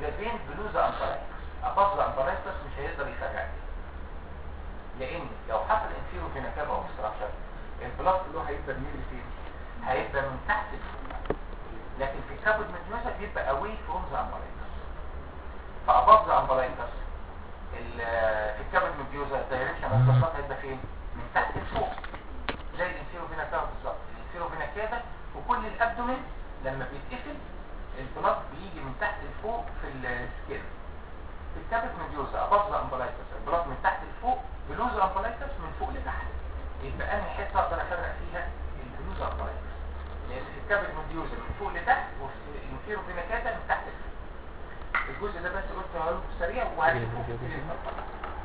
ذا فين بلو ذا امبرايتس اباف ذا امبرايتس مش هيقدر يفرق لان لو حصل انفيرو فينا كابا اوبستراكشن البلاط له هيبقى بيميل فين هيبقى من تحت لفوق لكن في الكابوت مديوسا بيبقى away from the umbilicus فاباف ذا امبرايتس في الكابوت مديوسا الدايركشن اوف ذا بلاط هيبقى فين من تحت لفوق زي الانفيرو فينا كابا بالظبط الانفيرو فينا كابا وكل الابدومين لما بيتقفل البلاط بيجي من تحت لفوق في السكين في الكابت مديوزا اباف ذا امبلايتس البلاط من تحت لفوق بلوز امبلايتس من فوق لتحت يبقى انهي حته اقدر افرق فيها البلوز امبلايتس لان في الكابت مديوزا من فوق لتحت وفي الانفيرو فيناكاتا من تحت لفوق الجزء ده بس قلت هقوله سريع وهنشوفه في الانفيرو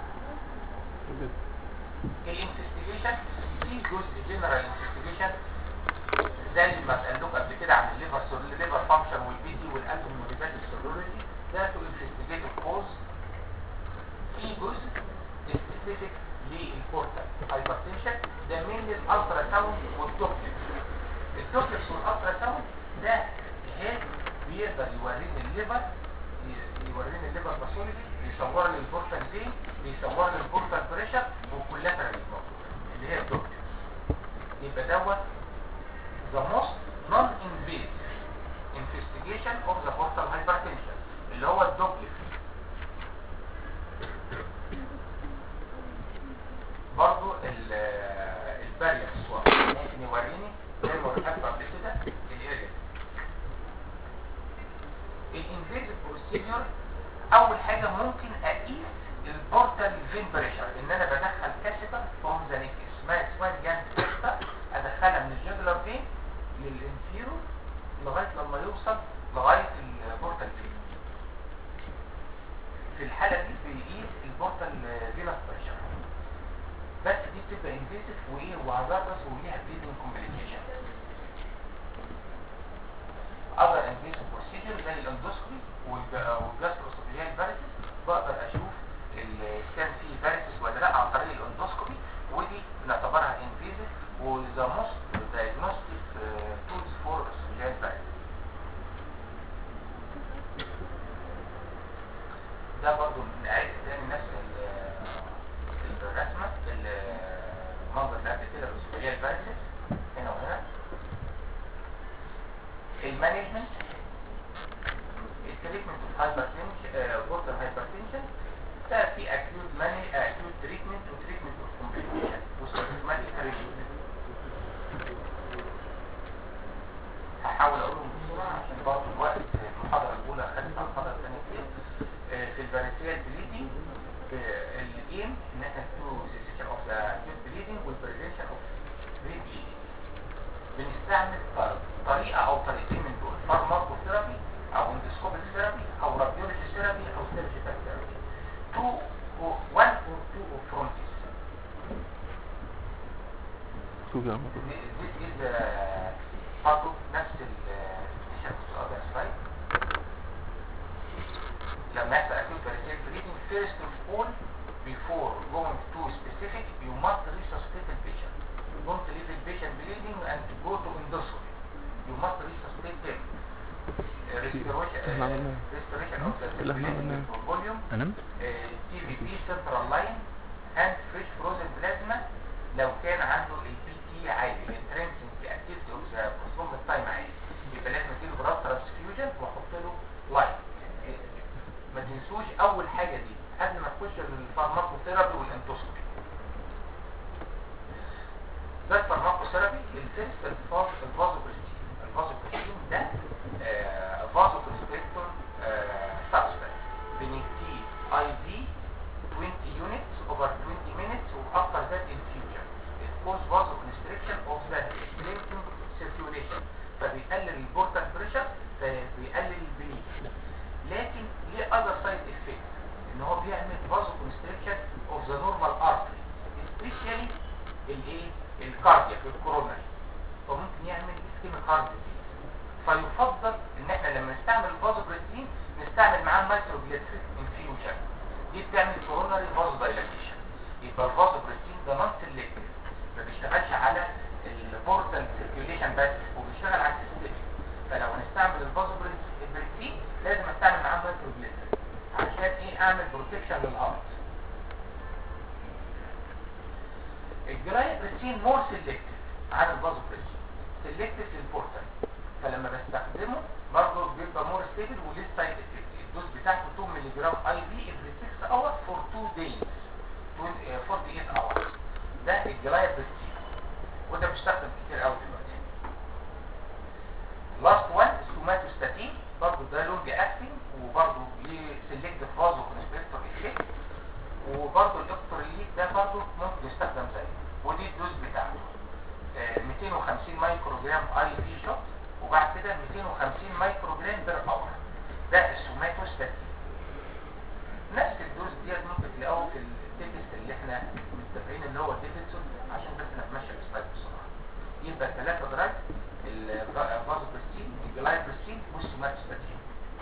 الانفستيجيشن في جزء جنرال انفستيجيشن زي ما اتقال قبل كده عن الليفر الليفر فانكشن والبي تي والالبوم والريبات السيرولوجي ده تو انفستيجيت الكوز في جزء سبيسيفيك للبورتال هايبرتنشن ده من الالترا ساوند والدوبلكس الدوبلكس والالترا ساوند ده جهاز بيقدر يوريني الليفر يوريني الليفر باثولوجي يصور لي البورتال فين بيصور لي البورتال بريشر والكولاترال اللي هي الدوبلكس يبقى دوت the most non-invasive investigation of the portal hypertension اللي هو الدوبلكس برضو البارير سواب ممكن يوريني زي ما وريتكم قبل كده الاريا الانفيزيف بروسيجر اول حاجه ممكن اقيس البورتال فين بريشر ان انا بدخل كاسيتر فروم ذا نيك اسمها اسمها جاند كاسيتر ادخلها من الجدلر فين للانفيرو لغايه لما يوصل لغايه البورتال فين في الحاله دي بيقيس البورتال فينس بريشر بس دي بتبقى انفيسيف وايه وعذابس وليها بليدنج كومبليكيشن اذر انفيسيف بروسيجر زي الاندوسكوبي والجاستروسوفيال فاريسيس بقدر اشوف كان في فاريسيس ولا لا عن طريق الاندوسكوبي ودي نعتبرها انفيسيف وذا موست diagnostic uh, tools for esophageal virus. ده برضو نعيد تاني نفس الرسمة المنظر اللي قبل كده الاسophageal viruses هنا وهنا المانجمنت التريتمنت اوف هايبرتنشن بورتال هايبرتنشن ده في اكيوت ماني اكيوت تريتمنت وتريتمنت اوف كومبليكيشن وسيستماتيك تريتمنت هحاول اقولهم بسرعه عشان برضه الوقت المحاضره الاولى خدت على المحاضره الثانيه كتير في الفاريسيال بليدنج الايم ان احنا تو سيسيشن اوف ذا اكيوت بليدنج والبريفنشن اوف ريد بليدنج بنستعمل طريقه او طريقتين من دول فارماكوثيرابي او اندسكوبيك ثيرابي او راديولوجي ثيرابي او سيرجيكال ثيرابي تو one or two of frontis this is uh, برضه نفس الديشن في الأبيض سلايد لما يحصل acute variceal bleeding first of all before going to specific you must resuscitate the patient don't leave the patient bleeding and go to endoscopy you must resuscitate them restoration uh, restoration of the circulation volume أنمت؟ TVP central line and fresh frozen plasma لو كان عنده البي تي عالي الانترنسنج اكتيفيتي اوف ذا كونسوم تايم عالي يبقى لازم اديله بلاد ترانسفيوجن واحط له لاين ما تنسوش اول حاجه دي قبل ما تخش الفارماكوثيرابي والانتوسكوبي ده الفارماكوثيرابي الفيرست الفاز الفازوبريستين الفازوبريستين ده فازوبريستور سبستانس بنديه اي في 20 units over 20 minutes وafter that infusion it cause vasoconstriction of the strengthening circulation فبيقلل البورتال بريشر فبيقلل البليد لكن ليه other side effect ان هو بيعمل vasoconstriction of the normal artery especially الايه الكاردياك الكورونري فممكن يعمل ischemic heart disease فيفضل ان احنا لما نستعمل الفازوبريستين نستعمل معاه مايكروجليسرين انفيوجن دي بتعمل كوروناري فازو دايلاتيشن يبقى الفازوبريستين ده نون سيلكتيف ما بيشتغلش على البورتال سيركيوليشن بس وبيشتغل على السيستم فلو هنستعمل الفازوبريستين لازم استعمل معاه نيتروجليسرين عشان ايه اعمل بروتكشن للهارت الجلايبرسين مور سيلكتيف عن الفازوبريسين سيلكتيف للبورتال فلما بستخدمه برضه بيبقى مور ستيبل وليه سايد افكت الدوز بتاعته 2 مللي جرام اي في افري 6 اور فور 2 دايز 48 اور ده الجلايبرسين وده بيستخدم كتير قوي دلوقتي لاست وان السوماتوستاتين برضه ده لونج اكتنج وبرضه ليه سيلكتيف فازو كونستريكتور افكت وبرضه الاكتوريليت ده برضه ممكن يستخدم زيه ودي الدوز بتاعته آه، 250 مايكرو جرام اي في شوت وبعد كده 250 مايكرو جرام بير اور ده السوماتوستاتين نفس الدوز ديت ممكن تلاقوه في التكست اللي احنا متفقين ان هو الديفيدسون عشان بس نتمشى السلايد بسرعه يبقى الثلاثه دراج الفازوبرستين الجلايبرستين والسوماتوستاتين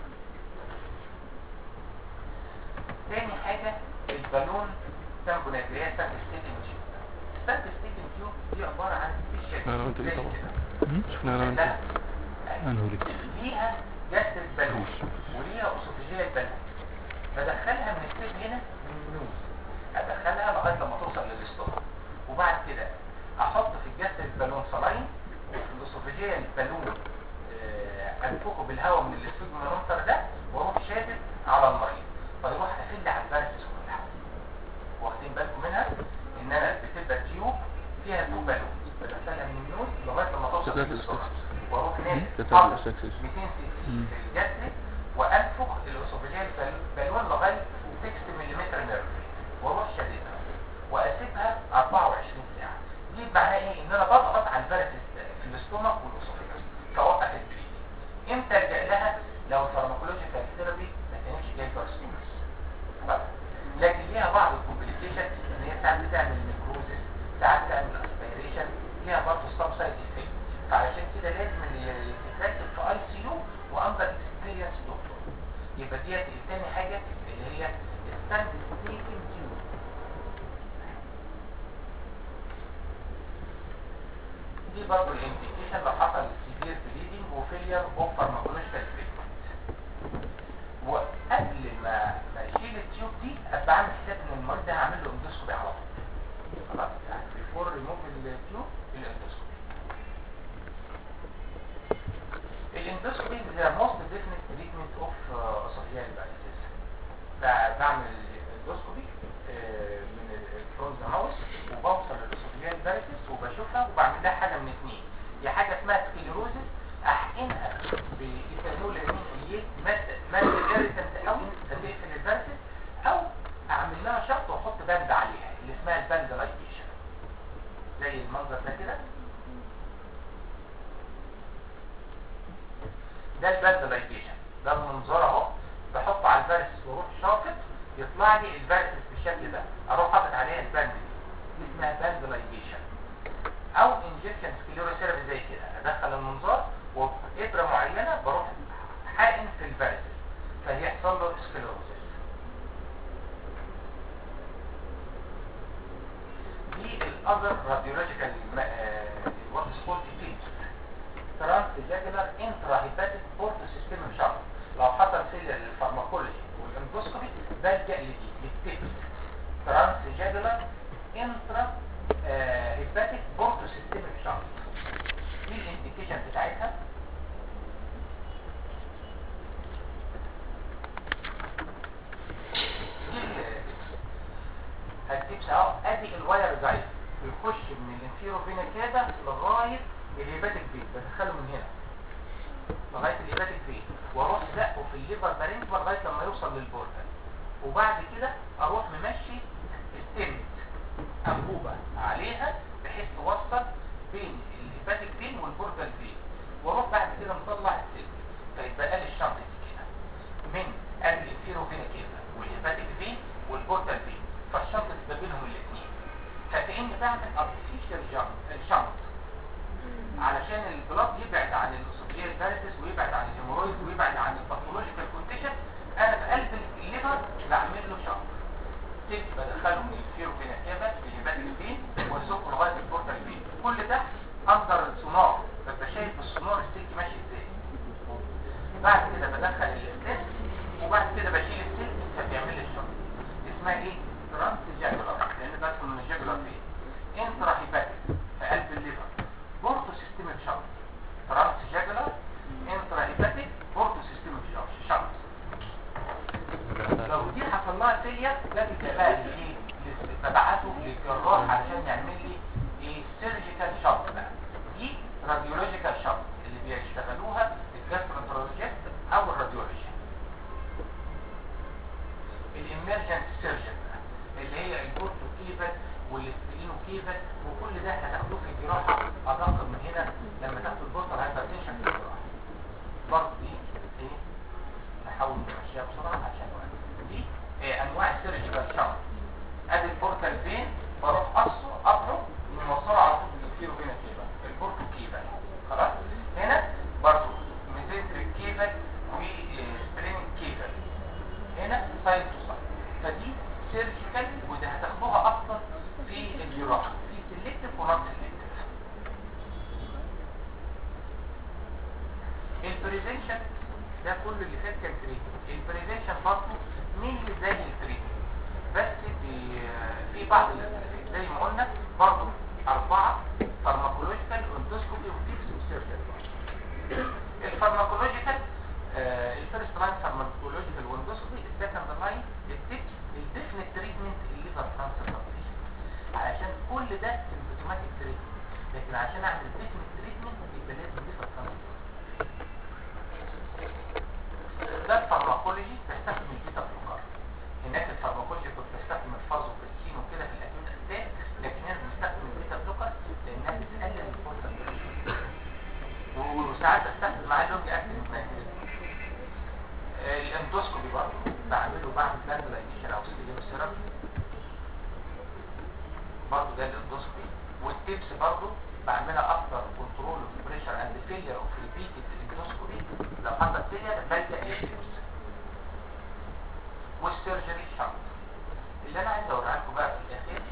تاني حاجه البالون تامبونات اللي هي ستاك ستيكن تيوب ستاك ستيكن تيوب دي عباره عن سبيشال أنا وأنت ليه طبعا مم؟ شفنا أنا وأنت أنا وليك ليها جسد بالون وليها اسوفيجيه بالون بدخلها من السيب هنا من النوز ادخلها لغايه لما توصل للاستومك وبعد كده احط في الجسد البالون صلاين وفي الاسوفيجيه البالون آه، انفخه بالهواء من الاسفجمونومتر ده واروح شادد على المريض فيروح افل على البارسس كلها واخدين بالكم منها ان انا بتبقى تيوب فيها تو بالون بدخلها من النوز لغايه لما توصل شكلها للاستومك الاستكس. واروح نازل شكلها حاطط الاستكس. 200 سي سي مم. في الجسد وانفخ الاسوفيجيه البالون لغايه 6 ملم نيرف واروح شاددها واسيبها 24 ساعه دي معناها ايه ان انا بضغط على الفيرسس في الاستومك والاسوفيجاس فوقف البريد امتى الجا لها لو الفارماكولوجيكال ثيرابي ما كانتش جايبه ستورس بس لكن ليها بعض الكومبليكيشن ان هي ساعات بتعمل نيكروزس ساعات تعمل اسبيريشن ليها برضه ستاب سايد افكت فعشان كده لازم اللي يتركب في اي سي يو واندر اكسبيرينس دكتور يبقى ديت تاني حاجه اللي هي ستاند ستيكن تيوب دي برضه الانديكيشن لو حصل سيفير بليدنج وفيلير اوف فارماكولوجيكال تريتمنت وقبل ما ما اشيل التيوب دي ابقى عامل حساب ان المريض ده هعمل له اندوسكوبي على طول خلاص يعني بيفور ريموف التيوب الاندوسكوبي الاندوسكوبي هي موست ديفينيت تريتمنت اوف اسوفيال بايسيس بعمل الاندوسكوبي آه، من الفروم ذا ماوس وبوصل للاسوفيال بايسيس وبشوفها وبعمل لها حاجه من اثنين يا حاجه اسمها سكليروزس احقنها بايثانول امين ماده ماده ايريتنت قوي فتقفل البايسيس او اعمل لها شط واحط باند عليها اللي اسمها الباند لايجيشن زي المنظر ده كده ده الباند لايجيشن ده المنظار اهو بحط على الفيرس واروح شاطط يطلع لي الفيرس بالشكل ده اروح حاطط عليها الباند دي دي اسمها باند لايجيشن او انجكشن سكليروثيرابي زي كده ادخل المنظار وبابره معينه بروح حاقن في الفيرس فيحصل له سكليروسيس دي الاذر راديولوجيكال وات از كولد تيبس ترانس جاجلر انترا هيباتيك بورتو سيستم شارت لو حصل فيلر للفارماكولوجي والاندوسكوبي بلجأ لدي للتيبس ترانس جاجلر انترا هيباتيك بورتو سيستم شارت دي الانديكيشن بتاعتها دي التيبس التيبس اهو ادي الواير جايد بيخش من الانفيرو فينا كده لغايه الهيباتيك فين بدخله من هنا لغايه الهيباتيك فين واروح زقه في الليفر بارينكما لغايه لما يوصل للبورتال وبعد كده اروح ممشي ستيمت انبوبه عليها بحيث توصل بين الهيباتيك فين والبورتال فين واروح بعد كده مطلع السلك فيتبقى لي الشنطه دي كده من قبل الانفيرو فينا كده والهيباتيك فين والبورتال فين فالشنطه تبقى بينهم الاثنين فكأني بعمل ارتفيشال شنط علشان البلاد يبعد عن الاسوفيجيال بارسيس ويبعد عن الهيمورويد ويبعد عن الباثولوجيكال كونديشن انا في قلب الليفر بعمل له شنط تيب بدخله من الفيرو فينا كابا الهيباتيك فين وازقه لغايه البورتال فين كل ده اندر السونار ببقى شايف بالسونار السلك ماشي ازاي بعد كده بدخل الاستاس وبعد لو دي حصل لها فيلير ده بيبقى بقى ايه ببعته للجراح علشان يعمل لي ايه سيرجيكال شوك بقى دي راديولوجيكال شوك اللي بيشتغلوها الجاسترونترولوجيست او الراديولوجي الامرجنت سيرجن اللي هي البورتو كيفت والسبلينو كيفت وكل ده هتاخدوه في الجراحه ادق من هنا لما تاخدوا البورتال هايبرتنشن في الجراحه برضه دي ايه نحاول نمشيها بسرعه عشان وقت دي إيه انواع السيرجيكال شاور ادي البورتال فين بروح قصه قطعه ونوصله على طول بالفيرو فينا كيفا البورتو كيفا خلاص هنا برضه ميزنتريك كيفا وسبرينج كيفا هنا سايد تو سايد فدي سيرجيكال وده هتاخدوها اكتر في الجراحه في سيلكتيف ونون سيلكتيف البريفنشن ده كل اللي فات كان تريتمنت البريفنشن برضه مين اللي زي التريتمنت بس في في بعض الاختلافات زي ما قلنا برضه اربعه فارماكولوجيكال اندوسكوبي وفيكس وسيرجري الفارماكولوجيكال الفيرست لاين فارماكولوجيكال واندوسكوبي السكند لاين التيبس الديفنت تريتمنت الليفر ترانسبلانتيشن علشان كل ده سيمبتوماتيك تريتمنت لكن عشان اعمل ديفنت تريتمنت يبقى لازم ليفر ترانسبلانتيشن ده الفارماكولوجي تستخدم البيتا بلوكر هناك الفارماكولوجي كنت بستخدم الفازوبرسين وكده في الاكيوت اتاك لكن هنا بنستخدم البيتا بلوكر لانها بتقلل الفورس وساعات بستخدم معاه لونج اكتنج الاندوسكوبي برضه بعمله بعمل بلاندلايزيشن او سيليوثيرابي برضه ده الاندوسكوبي والتيبس برضه بعملها اكتر كنترول اوف بريشر اند فيلير اوف ريبيتد اندوسكوبي لو حصل فيلير بلجا للتيبس والسيرجري شنط اللي انا عايز اوريها لكم بقى في الاخير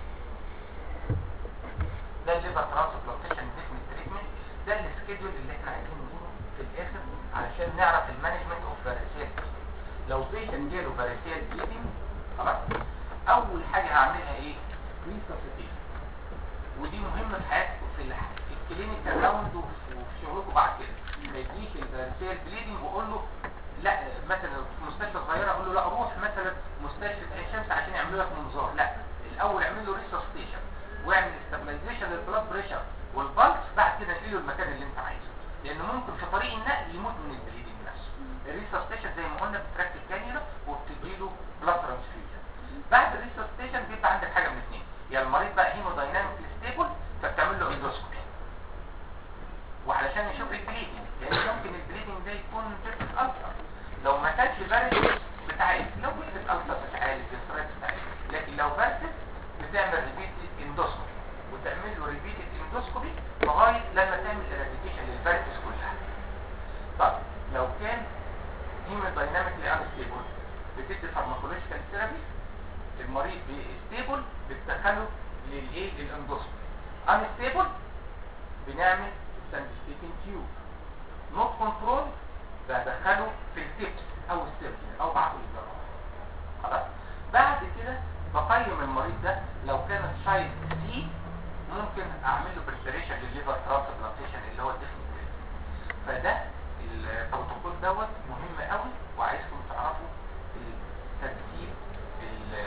ده الليفر ترانسبلانتيشن ديفنت تريتمنت ده السكيدول اللي احنا عايزين نقوله في الاخر علشان نعرف المانجمنت اوف فاريسيال لو بيشن جاله فاريسيال بليدنج خلاص اول حاجه هعملها ايه ريسبسيتيشن ودي مهمه في حياتكم في الح- في الكلينيكال راوند وفي وفي شغلكم بعد كده ما يجيش الفاريسيال بليدنج واقول له لا مثلا في مستشفى صغيره اقول له لا روح مثلا مستشفى عين شمس عشان يعملوا لك منظار لا الاول اعمل له ريسبسيتيشن واعمل استابلايزيشن للبلاد بريشر والبلس بعد كده انقله المكان اللي انت عايزه لان ممكن في طريق النقل يموت من البليدنج نفسه الريسبسيتيشن زي ما قلنا بتركب كانيولا وبتديله بلاد ترانسفيوجن بعد الريسبسيتيشن بيبقى عندك حاجه من اثنين يا المريض بقى هيمودايناميك ستيبل فبتعمل له اندوسكوبي وعلشان نشوف البليدنج لان ممكن البليدنج ده يكون فيرتس ألسر لو ما كانش فيرتس بتعالج لو فيرتس ألسر بتعالج الستريس بتعالج لكن لو فيرتس بتعمل ريبيتد اندوسكوبي وتعمل له ريبيتد اندوسكوبي لغايه لما تعمل اراديكيشن للفيرتس كلها طب لو كان هيمودايناميكلي انستيبل بتدي فارماكولوجيكال ثيرابي المريض ستيبل بتدخله للايه للاندوسكوبي انستيبل بنعمل ساندستيكين تيوب نوت كنترول بدخله في التيبس او السيرجن او بعته للجراح خلاص بعد كده بقيم المريض ده لو كان السايز سي ممكن اعمل له بريبريشن للليفر ترانسبلانتيشن اللي هو الديفنت فده البروتوكول دوت مهم قوي وعايزكم تعرفوا الترتيب ال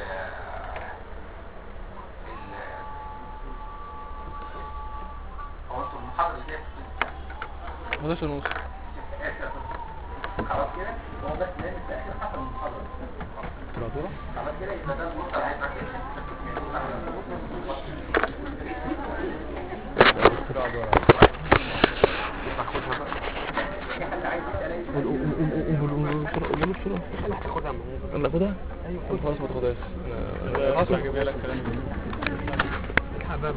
ال هو انتوا المحاضرة دي 11 ونص خلاص كده هو بس لان في الاخر حصل المحاضرة تراثورة خلاص كده يبقى ده الموصل هايبرتنشن قول قول قول قول قول بسرعة قول بسرعة هتاخدها من انا اخدها؟ ايوه خلاص ما تاخدهاش انا خلاص هجيبها لك كلام